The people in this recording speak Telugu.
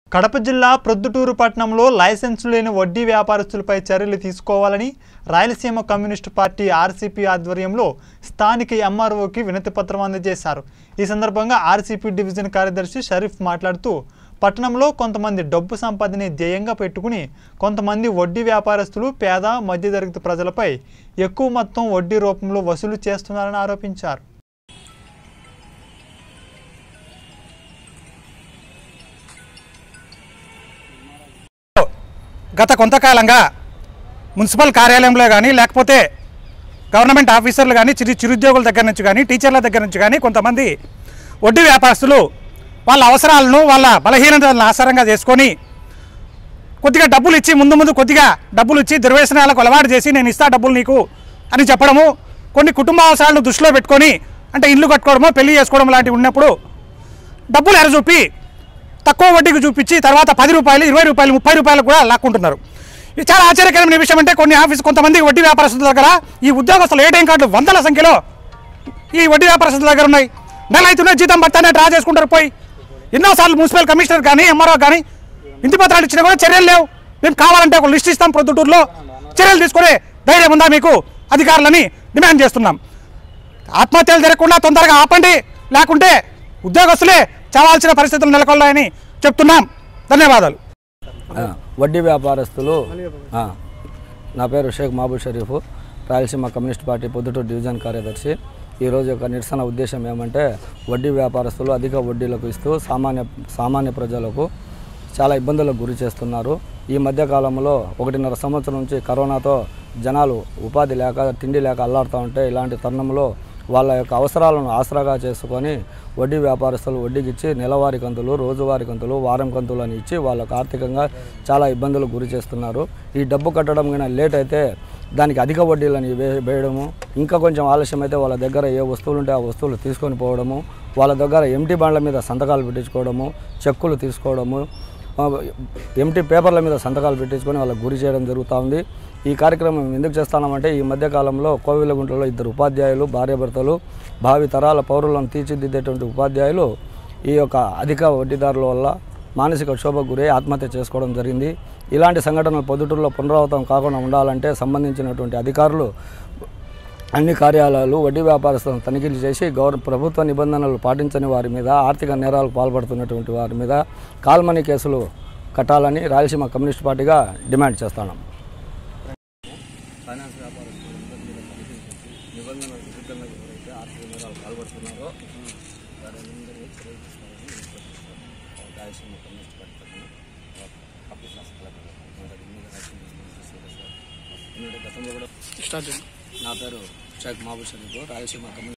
కడప జిల్లా ప్రొద్దుటూరు పట్టణంలో లైసెన్స్ లేని వడ్డీ వ్యాపారస్తులపై చర్యలు తీసుకోవాలని రాయలసీమ కమ్యూనిస్టు పార్టీ ఆర్సీపీ ఆధ్వర్యంలో స్థానిక ఎంఆర్ఓకి వినతి పత్రం అందజేశారు ఈ సందర్భంగా ఆర్సీపీ డివిజన్ కార్యదర్శి షరీఫ్ మాట్లాడుతూ పట్టణంలో కొంతమంది డబ్బు సంపాదనే ధ్యేయంగా పెట్టుకుని కొంతమంది వడ్డీ వ్యాపారస్తులు పేద మధ్యతరగతి ప్రజలపై ఎక్కువ మొత్తం వడ్డీ రూపంలో వసూలు చేస్తున్నారని ఆరోపించారు గత కొంతకాలంగా మున్సిపల్ కార్యాలయంలో కానీ లేకపోతే గవర్నమెంట్ ఆఫీసర్లు కానీ చిరు చిరుద్యోగుల దగ్గర నుంచి కానీ టీచర్ల దగ్గర నుంచి కానీ కొంతమంది వడ్డీ వ్యాపారస్తులు వాళ్ళ అవసరాలను వాళ్ళ బలహీనతలను ఆధారంగా చేసుకొని కొద్దిగా డబ్బులు ఇచ్చి ముందు ముందు కొద్దిగా డబ్బులు ఇచ్చి దుర్వ్యసనాలకు అలవాటు చేసి నేను ఇస్తా డబ్బులు నీకు అని చెప్పడము కొన్ని కుటుంబ అవసరాలను దృష్టిలో పెట్టుకొని అంటే ఇల్లు కట్టుకోవడమో పెళ్లి చేసుకోవడం లాంటివి ఉన్నప్పుడు డబ్బులు ఎర చూపి తక్కువ వడ్డీకి చూపించి తర్వాత పది రూపాయలు ఇరవై రూపాయలు ముప్పై రూపాయలు కూడా లాక్కుంటున్నారు ఇది చాలా ఆశ్చర్యకరమైన విషయం అంటే కొన్ని ఆఫీస్ కొంతమంది వడ్డీ వ్యాపారస్తుల దగ్గర ఈ ఉద్యోగస్తులు ఏటీఎం కార్డులు వందల సంఖ్యలో ఈ వడ్డీ వ్యాపారస్తుల దగ్గర ఉన్నాయి నెల అవుతున్నా జీతం భర్తనే డ్రా చేసుకుంటారు పోయి ఎన్నోసార్లు మున్సిపల్ కమిషనర్ కానీ ఎంఆర్ఓ కానీ ఇంటి పత్రాలు ఇచ్చినా కూడా చర్యలు లేవు మేము కావాలంటే ఒక లిస్ట్ ఇస్తాం ప్రొద్దుటూరులో చర్యలు తీసుకునే ధైర్యం ఉందా మీకు అధికారులని డిమాండ్ చేస్తున్నాం ఆత్మహత్యలు జరగకుండా తొందరగా ఆపండి లేకుంటే ఉద్యోగస్తులే చావాల్సిన పరిస్థితులు నెలకొల్లాయని చెప్తున్నాం ధన్యవాదాలు ఆ, వడ్డీ వ్యాపారస్తులు ఆ, నా పేరు Shaik Mahaboob Sharif Rayalaseema communist party Proddatur division కార్యదర్శి ఈరోజు యొక్క నిరసన ఉద్దేశం ఏమంటే వడ్డీ వ్యాపారస్తులు అధిక వడ్డీలకు ఇస్తూ సామాన్య సామాన్య ప్రజలకు చాలా ఇబ్బందులకు గురి చేస్తున్నారు ఈ మధ్య కాలంలో ఒకటిన్నర సంవత్సరం నుంచి కరోనాతో జనాలు ఉపాధి లేక తిండి లేక అల్లాడుతూ ఉంటే ఇలాంటి తరుణంలో వాళ్ళ యొక్క అవసరాలను ఆసరాగా చేసుకొని వడ్డీ వ్యాపారస్తులు వడ్డీకి ఇచ్చి నెలవారీ కంతులు రోజువారీ కంతులు వారం కంతులు అని ఇచ్చి వాళ్ళకు ఆర్థికంగా చాలా ఇబ్బందులకు గురి చేస్తున్నారు ఈ డబ్బు కట్టడం కన్నా లేట్ అయితే దానికి అధిక వడ్డీలని వే- వేయడము ఇంకా కొంచెం ఆలస్యం అయితే వాళ్ళ దగ్గర ఏ వస్తువులు ఉంటే ఆ వస్తువులు తీసుకొని పోవడము వాళ్ళ దగ్గర ఎంటీ బాండ్ల మీద సంతకాలు పెట్టించుకోవడము చెక్కులు తీసుకోవడము ఆ, ఎంటీ పేపర్ల మీద సంతకాలు పెట్టించుకొని వాళ్ళకి గురి చేయడం జరుగుతూ ఉంది ఈ కార్యక్రమం ఎందుకు చేస్తున్నామంటే ఈ మధ్య కాలంలో కోవిలగుంటలో ఇద్దరు ఉపాధ్యాయులు భార్యాభర్తలు భావి తరాల పౌరులను తీర్చిదిద్దేటువంటి ఉపాధ్యాయులు ఈ యొక్క అధిక వడ్డీదారుల వల్ల మానసిక క్షోభకు గురై ఆత్మహత్య చేసుకోవడం జరిగింది ఇలాంటి సంఘటనలు పొద్దుటూరులో పునరావృతం కాకుండా ఉండాలంటే సంబంధించినటువంటి అధికారులు అన్ని కార్యాలయాలు వడ్డీ వ్యాపారస్తులను తనిఖీలు చేసి గౌరవ ప్రభుత్వ నిబంధనలు పాటించని వారి మీద ఆర్థిక నేరాలకు పాల్పడుతున్నటువంటి వారి మీద కాల్మనీ కేసులు కట్టాలని రాయలసీమ కమ్యూనిస్ట్ పార్టీగా డిమాండ్ చేస్తున్నాం ఫైనాన్స్ వ్యాపారస్తులందరి మీద తనిఖీలు చేసి నిబంధనలకు విరుద్ధంగా ఎవరైతే ఆర్థిక నేరాలు పాల్పడుతున్నారో వారందరినీ చర్యలు తీసుకోవాలని విజ్ఞప్తిస్తున్నాం. రాయలసీమ కమ్యూనిస్ట్ పార్టీ తరఫున ఆఫీసర్స్ కలెక్టర్ గారు దీని మీద యాక్షన్ తీసుకుని సీరియస్గా ఎందుకంటే గతంలో కూడా నా పేరు షేక్ మహబూబ్ షరీఫ్ రాయలసీమ కమ్యూనిస్ట్